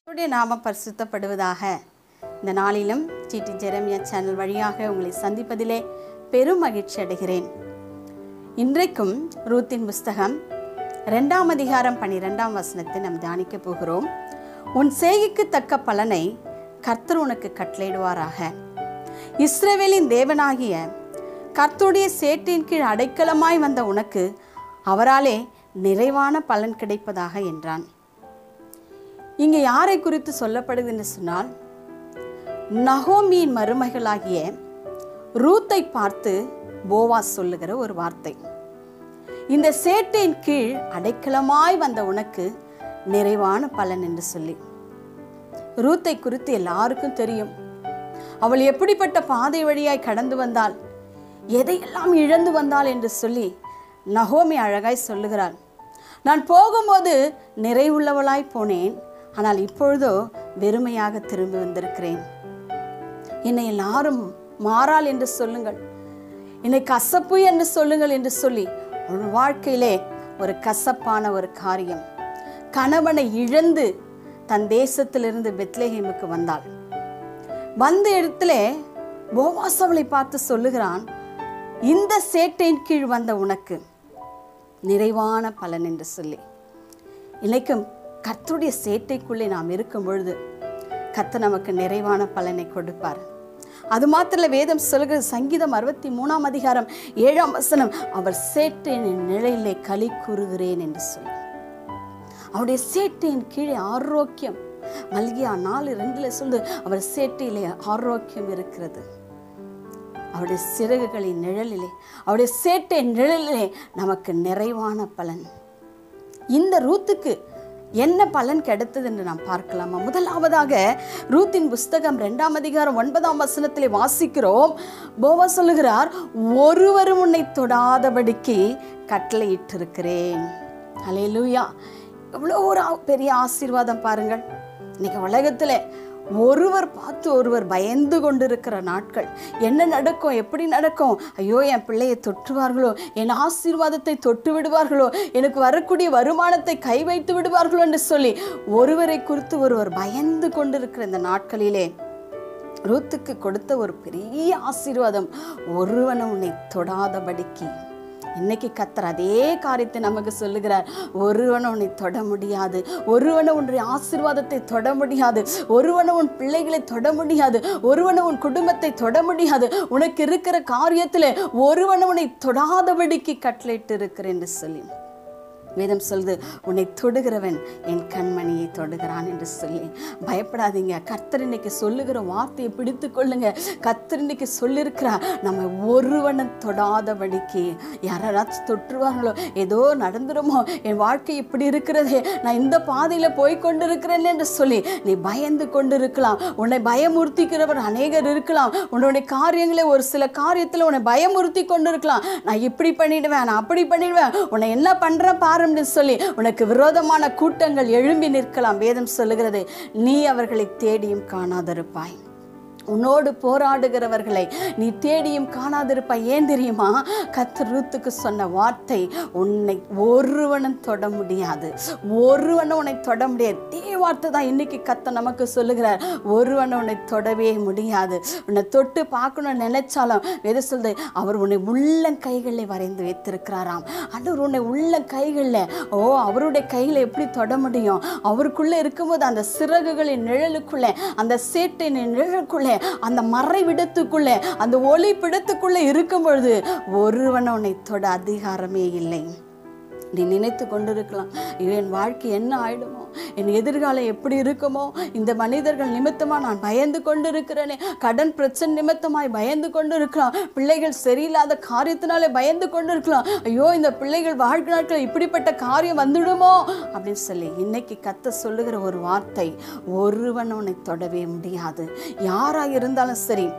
கர்த்தருடைய நாமம் பரிசுத்தப்படுவதாக இந்த நாளிலும் டிடி ஜெரமியா சேனல் வழியாக உங்களை சந்திப்பதிலே பெரும் மகிழ்ச்சி அடைகிறேன் இன்றைக்கும் ரூத்தின் புஸ்தகம் ரெண்டாம் அதிகாரம் பன்னிரெண்டாம் வசனத்தை நாம் தியானிக்க போகிறோம் உன் செய்கைக்கு தக்க பலனை கர்த்தர் உனக்கு கட்டளையிடுவாராக இஸ்ரவேலின் தேவனாகிய கர்த்தருடைய சேற்றின் கீழ் அடைக்கலமாய் வந்த உனக்கு அவராலே நிறைவான பலன் கிடைப்பதாக என்றான் இங்கே யாரை குறித்து சொல்லப்படுது என்று சொன்னால் நகோமியின் மருமகளாகிய ரூத்தை பார்த்து போவாஸ் சொல்லுகிற ஒரு வார்த்தை இந்த சேட்டின் கீழ் அடைக்கலமாய் வந்த உனக்கு நிறைவான பலன் என்று சொல்லி ரூத்தை குறித்து எல்லாருக்கும் தெரியும் அவள் எப்படிப்பட்ட பாதை வழியாய் கடந்து வந்தாள் எதையெல்லாம் இழந்து வந்தாள் என்று சொல்லி நகோமி அழகாய் சொல்லுகிறாள் நான் போகும்போது நிறைவுள்ளவளாய் போனேன் ஆனால் இப்பொழுதோ வெறுமையாக திரும்பி வந்திருக்கிறேன் என்னை எல்லாரும் மாறாள் என்று சொல்லுங்கள் என்னை கசப்பு என்று சொல்லுங்கள் என்று சொல்லி ஒரு வாழ்க்கையிலே ஒரு கசப்பான ஒரு காரியம் கணவனை இழந்து தன் தேசத்திலிருந்து பெத்லேஹேமுக்கு வந்தாள் வந்த இடத்துல போவாஸ் அவளை பார்த்து சொல்லுகிறான் இந்த சேட்டையின் கீழ் வந்த உனக்கு நிறைவான பலன் என்று சொல்லி இன்றைக்கும் கர்த்தருடைய சேட்டைக்குள்ளே நாம் இருக்கும் பொழுது கர்த்தர் நமக்கு நிறைவான பலனை கொடுப்பார் அது மாத்திர வேதம் சொல்கிறது சங்கீதம் அறுபத்தி மூணாம் அதிகாரம் ஏழாம் வசனம் அவர் சேட்டையின் நிலையிலே களி கூறுகிறேன் என்று சொல்லி அவருடைய சேட்டையின் கீழே ஆரோக்கியம் மல்கியா நாலு ரெண்டுல சொல்லு அவர் சேட்டையிலே ஆரோக்கியம் இருக்கிறது அவருடைய சிறகுகளின் நிழலிலே அவருடைய சேட்டை நிழலிலே நமக்கு நிறைவான பலன் இந்த ரூத்துக்கு என்ன பலன் கிடைத்தது என்று நாம் பார்க்கலாமா முதலாவதாக ரூத்தின் புஸ்தகம் ரெண்டாம் அதிகாரம் ஒன்பதாம் வசனத்திலே வாசிக்கிறோம் போவா சொல்லுகிறார் ஒருவரும் உன்னை தொடாதபடிக்கு கட்டளையிட்டிருக்கிறேன் அலையலூயா எவ்வளோ ஒரு ஆ- பெரிய ஆசீர்வாதம் பாருங்கள் இன்னைக்கு உலகத்தில் ஒருவர் பார்த்து ஒருவர் பயந்து கொண்டிருக்கிற நாட்கள் என்ன நடக்கும் எப்படி நடக்கும் ஐயோ என் பிள்ளையை தொற்றுவார்களோ என் ஆசீர்வாதத்தை தொட்டு விடுவார்களோ எனக்கு வரக்கூடிய வருமானத்தை கை வைத்து விடுவார்களோ என்று சொல்லி ஒருவரை குறித்து ஒருவர் பயந்து கொண்டிருக்கிற இந்த நாட்களிலே ரூத்துக்கு கொடுத்த ஒரு பெரிய ஆசீர்வாதம் ஒருவனும் உன்னை தொடாதபடிக்கு இன்னைக்கு கத்தர் அதே காரியத்தை நமக்கு சொல்லுகிறார் ஒருவனும் உன்னை தொட முடியாது ஒருவனும் உன்னுடைய ஆசீர்வாதத்தை தொட முடியாது ஒருவனும் உன் பிள்ளைகளை தொட முடியாது ஒருவனும் உன் குடும்பத்தை தொட முடியாது உனக்கு இருக்கிற காரியத்தில் ஒருவனும் உன்னை தொடாதபடிக்கு கட்டளையிட்டு இருக்கிறேன் என்று சொல்லி வேதம் சொல்லுது உன்னை தொடுகிறவன் என் கண்மணியை தொடுகிறான் என்று சொல்லி பயப்படாதீங்க கர்த்தர் இன்னைக்கு சொல்லுகிற வார்த்தையை பிடித்து கொள்ளுங்க கர்த்தர் இன்னைக்கு சொல்லியிருக்கிறா நம்ம ஒருவனும் தொடாதபடிக்கு யாராச்சும் தொற்றுவார்களோ ஏதோ நடந்துருமோ என் வாழ்க்கை இப்படி இருக்கிறதே நான் இந்த பாதையில் போய் கொண்டு இருக்கிறேன் என்று சொல்லி நீ பயந்து கொண்டு இருக்கலாம் உன்னை பயமுறுத்திக்கிறவர் அநேகர் இருக்கலாம் உன்னுடைய காரியங்களை ஒரு சில காரியத்தில் உன்னை பயமுறுத்தி கொண்டு இருக்கலாம் நான் இப்படி பண்ணிடுவேன் நான் அப்படி பண்ணிடுவேன் உன்னை என்ன பண்றேன் பாருன்னு சொல்லி உனக்கு விரோதமான கூட்டங்கள் எழும்பி நிற்கலாம் வேதம் சொல்லுகிறது நீ அவர்களை தேடியும் காணாதிருப்பாய் உன்னோடு போராடுகிறவர்களை நீ தேடியும் காணாதிருப்பாய் ஏன் தெரியுமா கத்து ரூத்துக்கு சொன்ன வார்த்தை உன்னை ஒருவனும் தொட முடியாது ஒருவனும் உன்னை தொட முடியாது இதே வார்த்தை தான் இன்னைக்கு கத்த நமக்கு சொல்லுகிறார் ஒருவனும் உன்னை தொடவே முடியாது உன்னை தொட்டு பார்க்கணும்னு நினைச்சாலும் எது சொல்லுது அவர் உன்னை உள்ளம் கைகளில் வரைந்து வைத்திருக்கிறாராம் ஆண்டவர் உன்னை உள்ளம் கைகளில் ஓ அவருடைய கையில் எப்படி தொட முடியும் அவருக்குள்ளே இருக்கும்போது அந்த சிறகுகளின் நிழலுக்குள்ளே அந்த சேட்டின் நிழலுக்குள்ளே அந்த மறைவிடத்துக்குள்ளே அந்த ஒளிப்பிடத்துக்குள்ளே இருக்கும் பொழுது ஒருவன் உன்னை தொட அதிகாரமே இல்லை நீ நினைத்து கொண்டிருக்கலாம் ஐயோ, என் வாழ்க்கை என்ன ஆயிடுமோ என் எதிர்காலம் எப்படி இருக்குமோ இந்த மனிதர்கள் நிமித்தமாக நான் பயந்து கொண்டு இருக்கிறேனே கடன் பிரச்சனை நிமித்தமாய் பயந்து கொண்டு இருக்கலாம் பிள்ளைகள் சரியில்லாத காரியத்தினாலே பயந்து கொண்டு இருக்கலாம் ஐயோ இந்த பிள்ளைகள் வாழ்க்கை நாட்கள் இப்படிப்பட்ட காரியம் வந்துடுமோ அப்படின்னு சொல்லி இன்னைக்கு கத்த சொல்லுகிற ஒரு வார்த்தை ஒருவன் உன்னை தொடவே முடியாது யாராக இருந்தாலும் சரி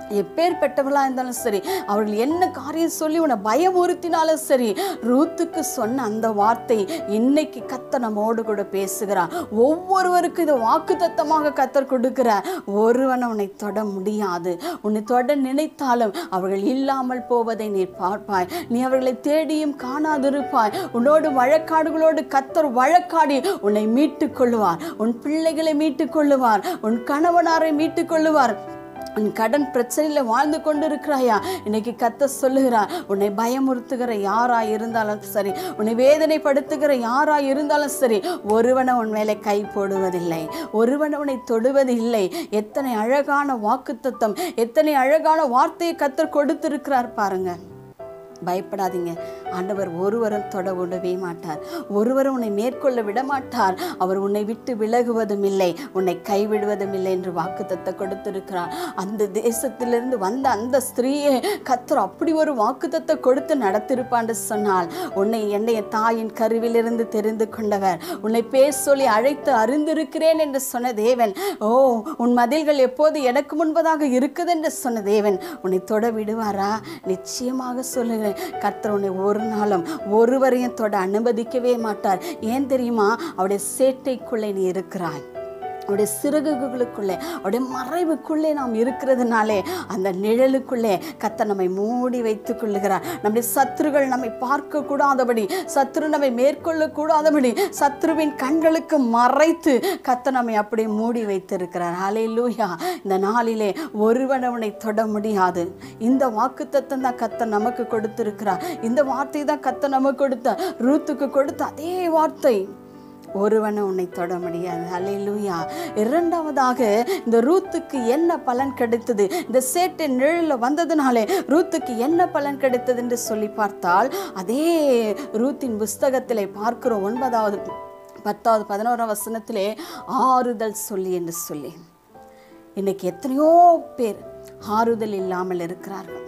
எப்பேற்பட்டவளா இருந்தாலும் சரி அவர்கள் என்ன காரியம் சொல்லி உன்னை பயமுறுத்தினாலும் சரி ரூத்துக்கு சொன்ன அந்த வார்த்தை இன்னைக்கு கத்த நம்மோடு கூட பேசுகிறார் ஒவ்வொருவருக்கும் இது வாக்கு தத்தமாக கத்தர் கொடுக்கிறார் ஒருவனை உன்னை தொட முடியாது உன்னை தொட நினைத்தாலும் அவர்கள் இல்லாமல் போவதை நீ பார்ப்பாய் நீ அவர்களை தேடியும் காணாதிருப்பாய் உன்னோடு வழக்காடுகளோடு கத்தர் வழக்காடி உன்னை மீட்டுக் கொள்ளுவார் உன் பிள்ளைகளை மீட்டுக் கொள்ளுவார் உன் கணவனாரை மீட்டுக் கொள்ளுவார் உன் கடன் பிரச்சனையில வாழ்ந்து கொண்டு இருக்கிறாயா இன்னைக்கு கத்த சொல்லுகிறார் உன்னை பயமுறுத்துகிற யாரா இருந்தாலும் சரி உன்னை வேதனைப்படுத்துகிற யாரா இருந்தாலும் சரி ஒருவனை உன் மேலே கை போடுவதில்லை ஒருவனை உன்னை தொடுவது இல்லை எத்தனை அழகான வாக்குத்தத்தம் எத்தனை அழகான வார்த்தையை கத்தர் கொடுத்திருக்கிறார் பாருங்க பயப்படாதீங்க ஆண்டவர் ஒருவரும் தொட விடவே மாட்டார் ஒருவரும் உன்னை மேற்கொள்ள விட மாட்டார் அவர் உன்னை விட்டு விலகுவதும் இல்லை உன்னை கைவிடுவதும் இல்லை என்று வாக்குத்தத்தை கொடுத்திருக்கிறார் அந்த தேசத்திலிருந்து வந்த அந்த ஸ்திரீயை கத்தர் அப்படி ஒரு வாக்குத்தத்தை கொடுத்து நடத்திருப்பான்னு சொன்னால் உன்னை என்னைய தாயின் கருவிலிருந்து தெரிந்து கொண்டவர் உன்னை பேர் சொல்லி அழைத்து அறிந்திருக்கிறேன் என்று சொன்ன தேவன் ஓ உன் மதில்கள் எப்போது எனக்கு முன்பதாக இருக்குது என்று சொன்ன தேவன் உன்னை தொட விடுவாரா நிச்சயமாக சொல்லுகிறேன் கர்த்தர் உன்னை ஒரு நாளும் ஒருவரையும் தொட அனுமதிக்கவே மாட்டார் ஏன் தெரியுமா அவருடைய சேட்டைக்குள்ளே நீ இருக்கிறாய் அவருடைய சிறகுகளுக்குள்ளே அவருடைய மறைவுக்குள்ளே நாம் இருக்கிறதுனாலே அந்த நிழலுக்குள்ளே கத்த நம்மை மூடி வைத்துக் கொள்ளுகிறார் நம்முடைய சத்துருகள் நம்மை பார்க்க கூடாதபடி சத்துரு நம்மை மேற்கொள்ள கூடாதபடி சத்துருவின் கண்களுக்கு மறைத்து கத்த நம்மை அப்படியே மூடி வைத்திருக்கிறார் ஹலே லூயா இந்த நாளிலே ஒருவன் அவனை தொட முடியாது இந்த வாக்கு தத்தம் தான் கத்த நமக்கு கொடுத்திருக்கிறார் இந்த வார்த்தை தான் கத்த நமக்கு கொடுத்த ரூத்துக்கு கொடுத்த அதே வார்த்தை ஒருவனை உன்னை தொட முடியாது அல்லேலூயா இரண்டாவதாக இந்த ரூத்துக்கு என்ன பலன் கிடைத்தது இந்த சேட்டை நிழலில் வந்ததுனாலே ரூத்துக்கு என்ன பலன் கிடைத்தது என்று சொல்லி பார்த்தால் அதே ரூத்தின் புஸ்தகத்திலே பார்க்கிறோம் ஒன்பதாவது பத்தாவது பதினோராம் வசனத்திலே ஆறுதல் சொல்லி என்று சொல்லி இன்னைக்கு எத்தனையோ பேர் ஆறுதல் இல்லாமல் இருக்கிறார்கள்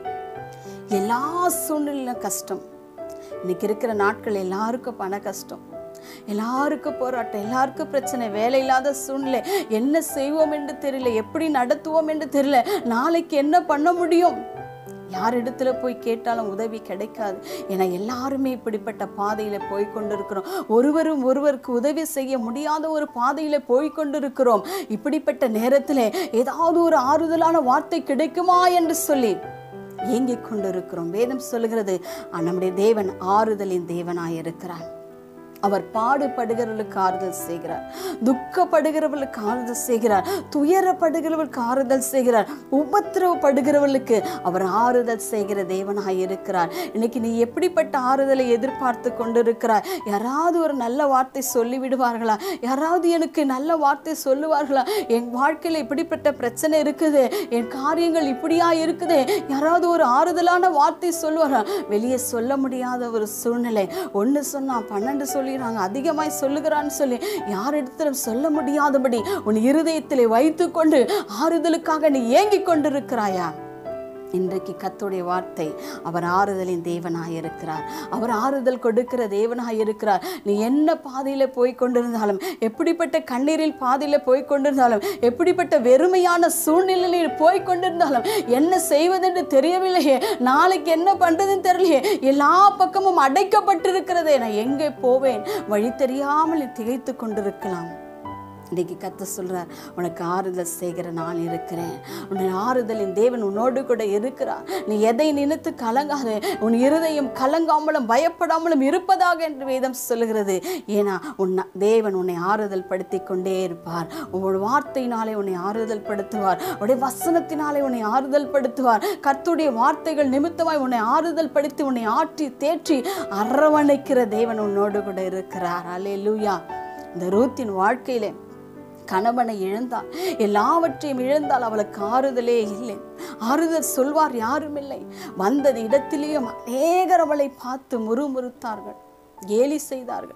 எல்லா சூழ்நிலையிலும் கஷ்டம் இன்னைக்கு இருக்கிற நாட்கள் எல்லாருக்கும் பண கஷ்டம் எல்லாருக்கும் போராட்டம் எல்லாருக்கும் பிரச்சனை வேலை இல்லாத சூழ்நிலை என்ன செய்வோம் என்று தெரியல எப்படி நடத்துவோம் என்று தெரியல நாளைக்கு என்ன பண்ண முடியும் யார் இடத்துல போய் கேட்டாலும் உதவி கிடைக்காது ஏன்னா எல்லாருமே இப்படிப்பட்ட பாதையில போய் கொண்டிருக்கிறோம் ஒருவரும் ஒருவருக்கு உதவி செய்ய முடியாத ஒரு பாதையில போய் கொண்டிருக்கிறோம் இப்படிப்பட்ட நேரத்தில் ஏதாவது ஒரு ஆறுதலான வார்த்தை கிடைக்குமா என்று சொல்லி ஏங்கிக் கொண்டிருக்கிறோம் வேதம் சொல்லுகிறது "ஆ, நம்முடைய தேவன் ஆறுதலின் தேவனாயிருக்கிறார் அவர் பாடுபடுகிறவர்களுக்கு ஆறுதல் செய்கிறார் துக்கப்படுகிறவர்களுக்கு ஆறுதல் செய்கிறார் துயரப்படுகிறவர்களுக்கு ஆறுதல் செய்கிறார் உபத்திரவப்படுகிறவர்களுக்கு அவர் ஆறுதல் செய்கிற தேவனாய் இருக்கிறார் இன்னைக்கு நீ எப்படிப்பட்ட ஆறுதலை எதிர்பார்த்து கொண்டிருக்கிறாய் யாராவது ஒரு நல்ல வார்த்தை சொல்லி விடுவார்களா யாராவது எனக்கு நல்ல வார்த்தை சொல்லுவார்களா என் வாழ்க்கையில் இப்படிப்பட்ட பிரச்சனை இருக்குது என் காரியங்கள் இப்படியா இருக்குது யாராவது ஒரு ஆறுதலான வார்த்தை சொல்லுவாரா வெளியே சொல்ல முடியாத ஒரு சூழ்நிலை ஒன்று சொன்னா பன்னெண்டு சொல்லிடுறாங்க அதிகமாய் சொல்லுகிறான்னு சொல்லி யாரிடத்திலும் சொல்ல முடியாதபடி உன் இருதயத்திலே வைத்துக்கொண்டு ஆறுதலுக்காக நீ ஏங்கிக் கொண்டிருக்கிறாயா இன்றைக்கு கர்த்தருடைய வார்த்தை அவர் ஆறுதலின் தேவனாய் இருக்கிறார் அவர் ஆறுதல் கொடுக்கிற தேவனாய் இருக்கிறார் நீ என்ன பாதையில போய் கொண்டிருந்தாலும் எப்படிப்பட்ட கண்ணீரில் பாதையில போய் கொண்டிருந்தாலும் எப்படிப்பட்ட வெறுமையான சூழ்நிலையில் போய் கொண்டிருந்தாலும் என்ன செய்வதென்று தெரியவில்லையே நாளைக்கு என்ன பண்றதுன்னு தெரியலையே எல்லா பக்கமும் அடைக்கப்பட்டிருக்கிறதே நான் எங்கே போவேன் வழி தெரியாமல் நீ திகைத்து கொண்டிருக்கலாம் இன்னைக்கு கத்த சொல்றார் உனக்கு ஆறுதல் செய்கிற நான் இருக்கிறேன் உன்னை ஆறுதலின் தேவன் உன்னோடு கூட இருக்கிறார் நீ எதை நினைத்து கலங்காதே உன் இருதயம் கலங்காமலும் பயப்படாமலும் இருப்பதாக என்று வேதம் சொல்லுகிறது ஏன்னா உன் தேவன் உன்னை ஆறுதல் படுத்தி கொண்டே இருப்பார் உன் வார்த்தையினாலே உன்னை ஆறுதல் படுத்துவார் உடைய வசனத்தினாலே உன்னை ஆறுதல் படுத்துவார் கர்த்தருடைய வார்த்தைகள் நிமித்தமாய் உன்னை ஆறுதல் படுத்தி உன்னை ஆற்றி தேற்றி அரவணைக்கிற தேவன் உன்னோடு கூட இருக்கிறார் அல்லேலூயா இந்த ரூத்தின் வாழ்க்கையிலே கணவனை இழந்தாள் எல்லாவற்றையும் இழந்தால் அவளுக்கு ஆறுதலே இல்லை ஆறுதல் சொல்வார் யாரும் இல்லை வந்தது இடத்திலேயும் அநேகர் அவளை பார்த்து முறுமுறுத்தார்கள் கேலி செய்தார்கள்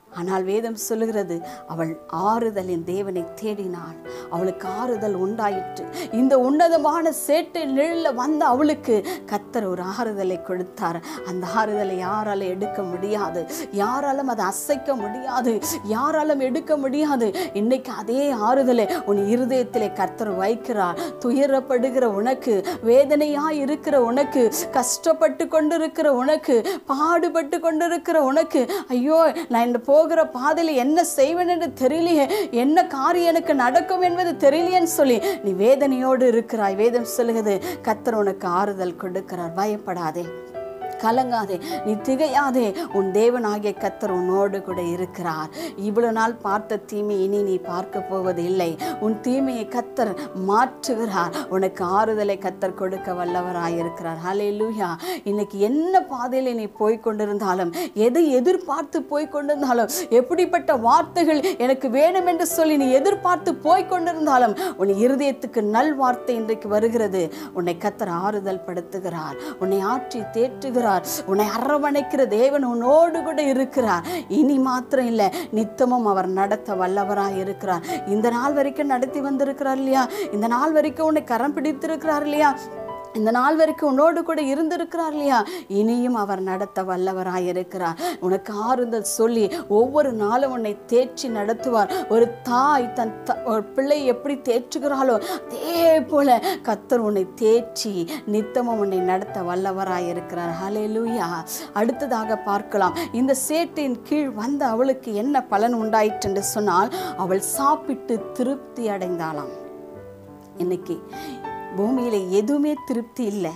ஆனால் வேதம் சொல்லுகிறது அவள் ஆறுதலின் தேவனை தேடினாள் அவளுக்கு ஆறுதல் உண்டாயிற்று இந்த உன்னதமான சேட்டை நிழல்ல வந்த அவளுக்கு கத்தர் ஒரு ஆறுதலை கொடுத்தார் அந்த ஆறுதலை யாரால எடுக்க முடியாது யாராலும் அதை அசைக்க முடியாது யாராலும் எடுக்க முடியாது இன்னைக்கு அதே ஆறுதலை உன் இருதயத்திலே கர்த்தர் வைக்கிறார் துயரப்படுகிற உனக்கு வேதனையா இருக்கிற உனக்கு கஷ்டப்பட்டு கொண்டிருக்கிற உனக்கு பாடுபட்டு கொண்டிருக்கிற உனக்கு ஐயோ நான் இந்த போகிற பாதையில் என்ன செய்வேன் என்று தெரியலையே என்ன காரியம் எனக்கு நடக்கும் என்பது தெரியலையேன்னு சொல்லி நீ வேதனையோடு இருக்கிறாய் வேதம் சொல்லுகிறது கர்த்தர் உனக்கு ஆறுதல் கொடுக்கிறார் பயப்படாதே கலங்காதே நீ திகையாதே உன் தேவனாகிய கத்தர் உன்னோடு கூட இருக்கிறார் இவ்வளவு நாள் பார்த்த தீமை இனி நீ பார்க்க போவது இல்லை உன் தீமையை கத்தர் மாற்றுகிறார் உனக்கு ஆறுதலை கத்தர் கொடுக்க வல்லவராய் இருக்கிறார் ஹலே லூயா இன்னைக்கு என்ன பாதையில நீ போய் கொண்டிருந்தாலும் எதை எதிர்பார்த்து போய் கொண்டிருந்தாலும் எப்படிப்பட்ட வார்த்தைகள் எனக்கு வேணும் என்று சொல்லி நீ எதிர்பார்த்து போய் கொண்டிருந்தாலும் உன் இருதயத்துக்கு நல் வார்த்தை இன்றைக்கு வருகிறது உன்னை கத்தர் ஆறுதல் படுத்துகிறார் உன்னை ஆற்றி தேற்றுகிறார் உன்னை அரவணைக்கிற தேவன் உன்னோடு கூட இருக்கிறார் இனி மாத்திரம் இல்லை நித்தமும் அவர் நடத்த வல்லவராய் இருக்கிறார் இந்த நாள் வரைக்கும் நடத்தி வந்திருக்கிறார் இல்லையா இந்த நாள் வரைக்கும் உன்னை கரம் பிடித்திருக்கிறார் இல்லையா இந்த நாள் வரைக்கும் உன்னோடு கூட இருந்திருக்கிறார் இல்லையா இனியும் அவர் நடத்த வல்லவராய் இருக்கிறார் உனக்கு ஆறுதல் சொல்லி ஒவ்வொரு நாளும் உன்னை தேற்றி நடத்துவார் ஒரு தாய் தன் த- ஒரு பிள்ளை எப்படி தேற்றுகிறாளோ அதே போல கத்தர் உன்னை தேற்றி நித்தமும் உன்னை நடத்த வல்லவராய் இருக்கிறார் ஹalleluya அடுத்ததாக பார்க்கலாம் இந்த சேட்டின் கீழ் வந்த அவளுக்கு என்ன பலன் உண்டாயிற்று என்று சொன்னால் அவள் சாப்பிட்டு திருப்தி அடைந்தாளாம் இன்னைக்கு பூமியில எதுவுமே திருப்தி இல்லை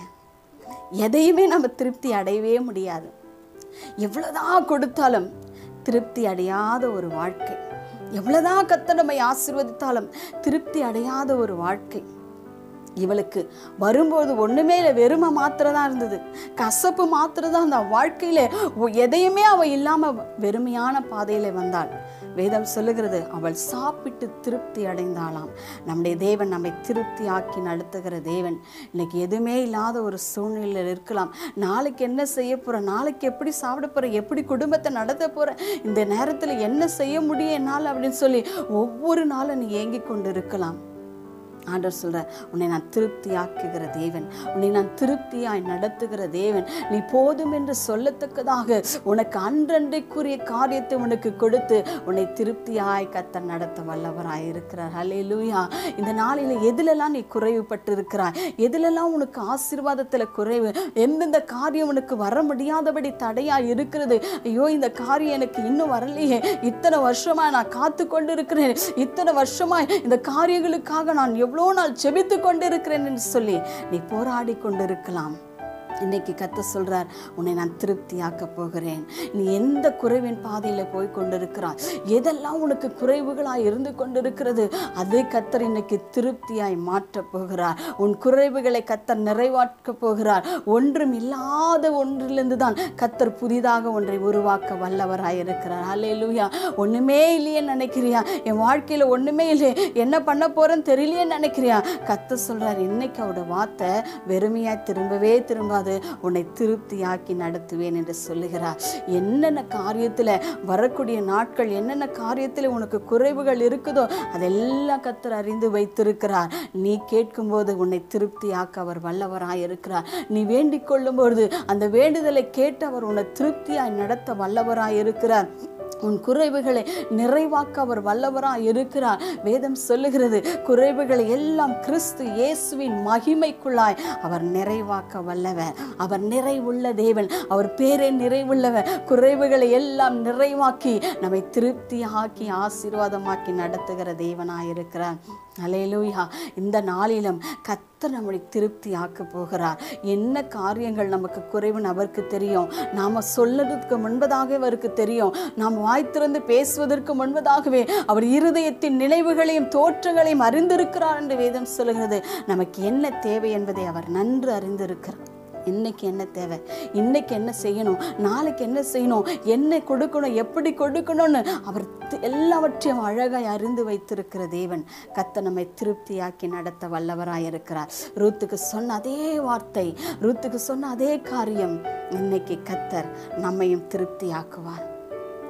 எதையுமே நம்ம திருப்தி அடையவே முடியாது எவ்வளவுதான் கொடுத்தாலும் திருப்தி அடையாத ஒரு வாழ்க்கை எவ்வளவுதான் கத்த நம்மை ஆசீர்வதித்தாலும் திருப்தி அடையாத ஒரு வாழ்க்கை இவளுக்கு வரும்போது ஒண்ணுமே இல்லை வெறுமை மாத்திரம் தான் இருந்தது கசப்பு மாத்திரம் தான் அந்த வாழ்க்கையில ஒ- எதையுமே அவ இல்லாம வெறுமையான பாதையில வந்தாள் வேதம் சொல்லுகிறது அவள் சாப்பிட்டு திருப்தி அடைந்தாளாம் நம்முடைய தேவன் நம்மை திருப்தி ஆக்கி நடத்துகிற தேவன் இன்னைக்கு எதுவுமே இல்லாத ஒரு சூழ்நிலையில் இருக்கலாம் நாளைக்கு என்ன செய்ய போற நாளைக்கு எப்படி சாப்பிட போற எப்படி குடும்பத்தை நடத்த போற இந்த நேரத்துல என்ன செய்ய முடியும் என்னால் அப்படின்னு சொல்லி ஒவ்வொரு நாளும் நீ ஏங்கிக் கொண்டு இருக்கலாம் ஆண்டவர் சொல்ற உன்னை நான் திருப்தி ஆக்குகிற தேவன் உன்னை நான் திருப்தியாய் நடத்துகிற தேவன் நீ போதும் என்று சொல்லத்தக்கதாக உனக்கு அன்றன்றைக்குரிய காரியத்தை உனக்கு கொடுத்து உன்னை திருப்தியாய் கத்த நடத்த வல்லவராய் இருக்கிறார் ஹலே லூயா இந்த நாளில் எதிலெல்லாம் நீ குறைவுபட்டு இருக்கிறாய் எதிலெல்லாம் உனக்கு ஆசீர்வாதத்தில் குறைவு எந்தெந்த காரியம் உனக்கு வர முடியாதபடி தடையா இருக்கிறது ஐயோ இந்த காரியம் எனக்கு இன்னும் வரலையே இத்தனை வருஷமா நான் காத்து கொண்டு இருக்கிறேன் இத்தனை வருஷமா இந்த காரியங்களுக்காக நான் எவ்வளோ நாள் செபித்து கொண்டு இருக்கிறேன் என்று சொல்லி நீ போராடி கொண்டிருக்கலாம் இன்னைக்கு கத்த சொல்றார் உன்னை நான் திருப்தியாக்க போகிறேன் நீ எந்த குறைவின் பாதையில போய் கொண்டிருக்கிறாய் எதெல்லாம் உனக்கு குறைவுகளாய் இருந்து கொண்டிருக்கிறது அதை கத்தர் இன்னைக்கு திருப்தியாய் மாற்றப் போகிறார் உன் குறைவுகளை கத்தர் நிறைவாக்க போகிறார் ஒன்றும் இல்லாத ஒன்றிலிருந்து தான் கத்தர் புதிதாக ஒன்றை உருவாக்க வல்லவராய் இருக்கிறார் ஹalleluya ஒண்ணுமே இல்லையே நினைக்கிறியா என் வாழ்க்கையில ஒண்ணுமே இல்லையே என்ன பண்ண போறேன்னு தெரியலையே நினைக்கிறியா கத்த சொல்றார் இன்னைக்கு அவரோட வார்த்தை வெறுமையாய் திரும்பவே திரும்பாது உன்னை திருப்தியாக்கி நடத்துவேன் என்று சொல்லுகிறார் என்னென்ன காரியத்துல வரக்கூடிய நாட்கள் என்னென்ன காரியத்துல உனக்கு குறைவுகள் இருக்குதோ அதெல்லாம் கத்தர் அறிந்து வைத்திருக்கிறார் நீ கேட்கும்போது உன்னை திருப்தியாக்க அவர் வல்லவராய் இருக்கிறார் நீ வேண்டிக் கொள்ளும்பொழுது அந்த வேண்டுதலை கேட்டு அவர் உன்னை திருப்தியாய் நடத்த வல்லவராய் இருக்கிறார் உன் குறைவுகளை நிறைவாக்க அவர் வல்லவராய் இருக்கிறார் வேதம் சொல்லுகிறது குறைவுகளை எல்லாம் கிறிஸ்து இயேசுவின் மகிமைக்குள்ளாய் அவர் நிறைவாக்க வல்லவர் அவர் நிறைவுள்ள தேவன் அவர் பேரே நிறைவுள்ளவர் குறைவுகளை எல்லாம் நிறைவாக்கி நம்மை திருப்தியாக்கி ஆசீர்வாதமாக்கி நடத்துகிற தேவனாய் இருக்கிறார் அலையலூயா இந்த நாளிலும் கத்தர் நம்மை திருப்தி ஆக்க போகிறார் என்ன காரியங்கள் நமக்கு குறைவுன்னு அவருக்கு தெரியும் நாம சொல்லறதுக்கு முன்பதாகவே அவருக்கு தெரியும் நாம் வாய் திறந்து பேசுவதற்கு முன்பதாகவே அவர் இருதயத்தின் நினைவுகளையும் தோற்றங்களையும் அறிந்திருக்கிறார் என்று வேதம் சொல்லுகிறது நமக்கு என்ன தேவை என்பதை அவர் நன்று அறிந்திருக்கிறார் இன்னைக்கு என்ன தேவை இன்னைக்கு என்ன செய்யணும் நாளைக்கு என்ன செய்யணும் என்ன கொடுக்கணும் எப்படி கொடுக்கணும்னு அவர் தி- எல்லாவற்றையும் அழகாய் அறிந்து வைத்திருக்கிற தேவன் கத்த நம்மை திருப்தியாக்கி நடத்த வல்லவராய் இருக்கிறார் ரூத்துக்கு சொன்ன அதே வார்த்தை ரூத்துக்கு சொன்ன அதே காரியம் இன்னைக்கு கத்தர் நம்மையும் திருப்தியாக்குவார்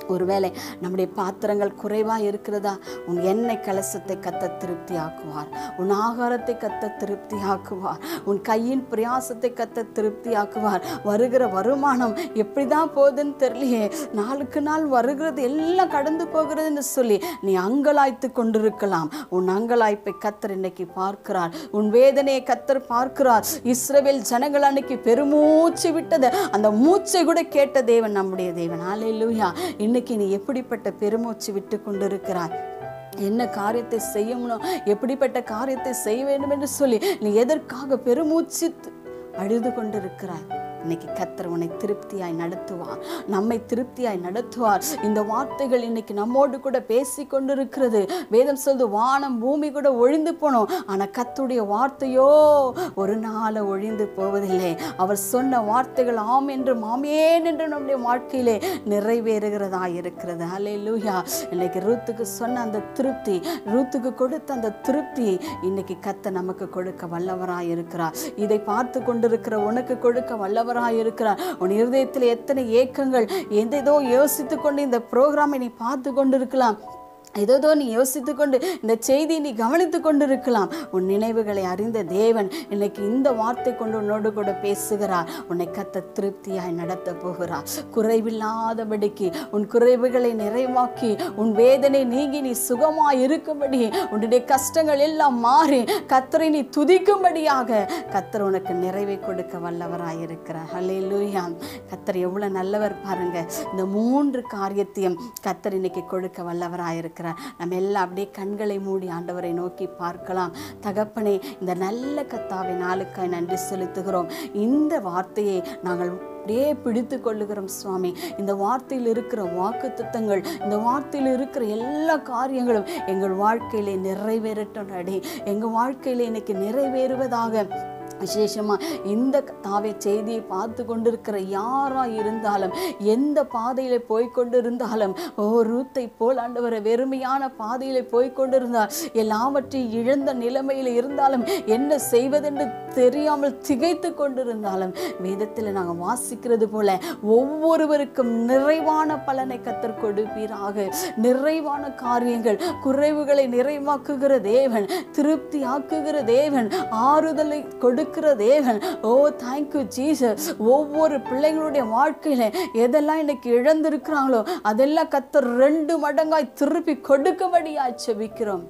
ஒருவேளை நம்முடைய பாத்திரங்கள் குறைவாக இருக்கிறதா உன் எண்ணெய் கலசத்தை கத்த திருப்தி ஆக்குவார் உன் ஆகாரத்தை கத்த திருப்தி ஆக்குவார் உன் கையின் பிரயாசத்தை கத்த திருப்தி ஆக்குவார் வருகிற வருமானம் எப்படி தான் போகுதுன்னு தெரியலையே நாளுக்கு நாள் வருகிறது எல்லாம் கடந்து போகிறதுன்னு சொல்லி நீ அங்கலாய்த்து கொண்டிருக்கலாம் உன் அங்கலாய்ப்பை கத்தர் இன்னைக்கு பார்க்கிறார் உன் வேதனையை கத்தர் பார்க்கிறார் இஸ்ரவேல் ஜனங்கள் அன்னைக்கு பெருமூச்சு விட்டது அந்த மூச்சை கூட கேட்ட தேவன் நம்முடைய தேவன் அல்லேலூயா இன்னைக்கு நீ எப்படிப்பட்ட பெருமூச்சு விட்டு கொண்டிருக்கிறாய் என்ன காரியத்தை செய்யணும் எப்படிப்பட்ட காரியத்தை செய்ய வேண்டும் என்று சொல்லி நீ எதற்காக பெருமூச்சு அழுது கொண்டிருக்கிறாய் இன்னைக்கு கத்தர் உன்னை திருப்தியாய் நடத்துவார் நம்மை திருப்தியாய் நடத்துவார் இந்த வார்த்தைகள் இன்னைக்கு நம்மோடு கூட பேசி கொண்டிருக்கிறது வேதம் சொல்து வானம் பூமி கூட ஒழிந்து போனோம் ஆனா கத்துடைய வார்த்தையோ ஒரு நாள் ஒழிந்து போவதில்லை அவர் சொன்ன வார்த்தைகள் ஆம் என்று மாமேன் என்று நம்முடைய வாழ்க்கையிலே நிறைவேறுகிறதா இருக்கிறது அலே லூயா இன்னைக்கு ரூத்துக்கு சொன்ன அந்த திருப்தி ரூத்துக்கு கொடுத்த அந்த திருப்தி இன்னைக்கு கத்த நமக்கு கொடுக்க வல்லவராய் இருக்கிறார் இதை பார்த்து கொண்டிருக்கிற உனக்கு கொடுக்க வல்லவராய் இருக்கிறார் உன் இருதயத்தில் எத்தனை ஏக்கங்கள் எந்தேதோ யோசித்து கொண்டு இந்த ப்ரோக்ராமை நீ பார்த்து கொண்டிருக்கலாம் ஏதோதோ நீ யோசித்து கொண்டு இந்த செய்தியை நீ கவனித்து கொண்டு இருக்கலாம் உன் நினைவுகளை அறிந்த தேவன் இன்னைக்கு இந்த வார்த்தை கொண்டு உன்னோடு கூட பேசுகிறார் உன்னை கத்த திருப்தியாய் நடத்த போகிறார் குறைவில்லாதபடிக்கு உன் குறைவுகளை நிறைவாக்கி உன் வேதனை நீங்கி நீ சுகமாய் இருக்கும்படி உன்னுடைய கஷ்டங்கள் எல்லாம் மாறி கத்தரை நீ துதிக்கும்படியாக கத்தர் உனக்கு நிறைவை கொடுக்க வல்லவராய் இருக்கிறார் ஹலே லூயா கத்தர் எவ்வளவு நல்லவர் பாருங்க இந்த மூன்று காரியத்தையும் கத்தர் இன்னைக்கு கொடுக்க வல்லவராய் இருக்கிறார் நம்ம எல்லாம் அப்படியே கண்களை மூடி ஆண்டவரை நோக்கி பார்க்கலாம் தகப்பனே இந்த நல்ல கத்தாவை நாளுக்காய் நன்றி செலுத்துகிறோம் இந்த வார்த்தையை நாங்கள் அப்படியே பிடித்து கொள்ளுகிறோம் சுவாமி இந்த வார்த்தையில் இருக்கிற வாக்கு திட்டங்கள் இந்த வார்த்தையில் இருக்கிற எல்லா காரியங்களும் எங்கள் வாழ்க்கையிலே நிறைவேறட்டும் அடி எங்கள் வாழ்க்கையிலே இன்னைக்கு நிறைவேறுவதாக விசேஷமா இந்த தாவை செய்தியை பார்த்து கொண்டிருக்கிற யாரா இருந்தாலும் எந்த பாதையில போய் கொண்டிருந்தாலும் ஓ ரூத்தை போல் ஆண்டவரை வெறுமையான பாதையில போய் கொண்டிருந்தால் எல்லாவற்றையும் இழந்த நிலைமையில் இருந்தாலும் என்ன செய்வதென்று தெரியாமல் திகைத்து கொண்டிருந்தாலும் வேதத்தில் நாங்கள் வாசிக்கிறது போல ஒவ்வொருவருக்கும் நிறைவான பலனை கத்தர் கொடுப்பீராக நிறைவான காரியங்கள் குறைவுகளை நிறைவாக்குகிற தேவன் திருப்தி ஆக்குகிற தேவன் ஆறுதலை கொடுக்கிற தேவன் ஓ தேங்க்யூ ஜீசஸ் ஒவ்வொரு பிள்ளைங்களுடைய வாழ்க்கையில எதெல்லாம் இன்னைக்கு இழந்திருக்கிறாங்களோ அதெல்லாம் கத்தர் ரெண்டு மடங்காய் திருப்பி கொடுக்கும்படியாய் செபிக்கிறோம்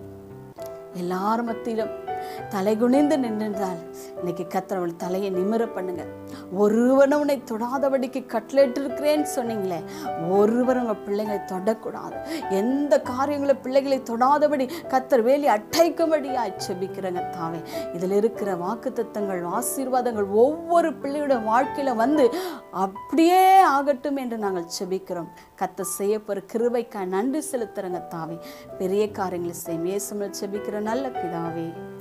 எல்லார் மத்தியிலும் தலை குனிந்து நின்றால் இன்னைக்கு கத்தரவள் தலையை நிமிர பண்ணுங்க ஒருவனும் உன்னை தொடாதபடிக்கு கட்லெட் இருக்கிறேன்னு சொன்னீங்களே ஒருவர் உங்க பிள்ளைங்களை தொடக்கூடாது எந்த காரியங்களை பிள்ளைகளை தொடாதபடி கத்தர் வேலி அட்டைக்கும்படியா செபிக்கிறங்க தாவே இதில் இருக்கிற வாக்குத்தத்தங்கள் ஆசீர்வாதங்கள் ஒவ்வொரு பிள்ளையோட வாழ்க்கையில வந்து அப்படியே ஆகட்டும் என்று நாங்கள் செபிக்கிறோம் கத்த செய்ய போகிற கிருபைக்காய் நன்றி செலுத்துறங்க தாவே பெரிய காரியங்களை செய்யும் இயேசுவில் செபிக்கிற நல்ல பிதாவே